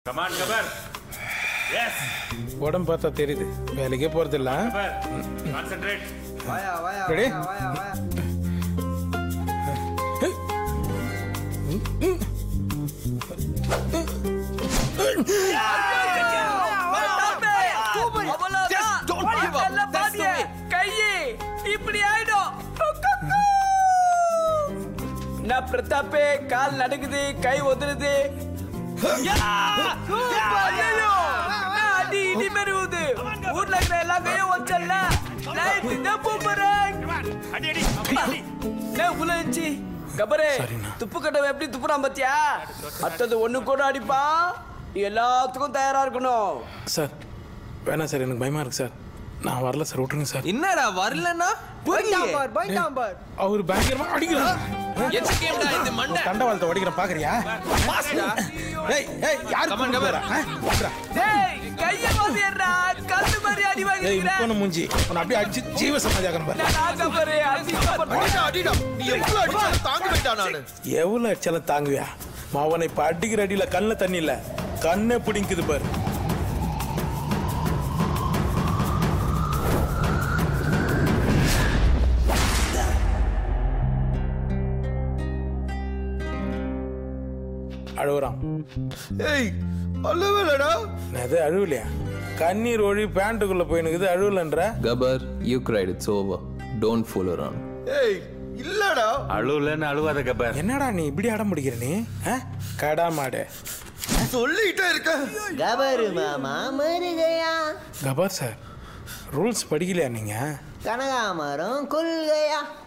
Come on கபர் S உடம்பு பார்த்தா தெரியுது வேலைக்கே போறதில்ல கபர் கான்சென்ட்ரேட் வாயா வாயா Ready? வாயா வாயா வாயா இப்படி ஆயிடும் நான் பிரதாப்பே கால் நடுக்குது கை ஒதுருது ஐயோ! அடி இடி மாரி ஊது ஊர்ல இருக்கிற எல்லா கையும் வச்சல்ல லைட் தான் போறேன் அடி அடி அடி டேய் உள்ள இருந்துச்சு கபரே சரிண்ணா. துப்பு கட்டவன் எப்படி துப்புறான் பாத்தியா அத்தது ஒண்ணு கூட அடிப்பான் எல்லாத்துக்கும் தயாரா இருக்கணும் சார் வேணாம் சார் எனக்கு பயமா இருக்கு சார் நான் வரல சார் விட்டுருங்க சார் என்னடா வரலன்னா போயிட்டான் பார் போயிட்டான் பார் அவர் பயங்கரமா அடிக்கிறார் எச்ச கேம்டா இது மண்டை தண்டவாளத்தை உடைக்கிற பாக்குறியா ஏய் ஏய் யாரு Come on, கூப்பிட்டு come on. போறா? ஆ? வாடா. டேய் கைய மாத்திடுறா கல்லு மாதிரி அடி ஏய் வாங்கிக்கிறேன் இப்போ மூஞ்சி உன்னை அப்படியே அடிச்சு ஜீவ சமாதியாக்கணும் பாரு நான் கபரே அசிங்கப்பட்ட அடிடா அடிடா நீ எவ்வளவு அடிச்சாலும் தாங்க போயிட்டா நானு எவ்வளவு அடிச்சாலும் தாங்குவியா மாவனை இப்ப அடிக்கிற அடியில கண்ணுல தண்ணி இல்ல கண்ணே பிடிக்குது பாரு அழுவுறான் ஏய் அல்லவேலடா நான் எது அழுவலையா கண்ணீர் ஒழி பேண்ட்டுக்குள்ள போயினுக்குது அழுவலன்ற Gabbar, you cried. It's over. Don't fool around. ஏய் இல்லடா அழுவலன்னு அழுவாத கபர் என்னடா நீ இப்படி அடம் பிடிக்கிற நீ ஆ? கடா மாடு சொல்லிட்டே இருக்க கபரு மாமா மருகையா கபார் சார் ரூல்ஸ் படிக்கலையா நீங்க கனகாமரம் கொள்கையா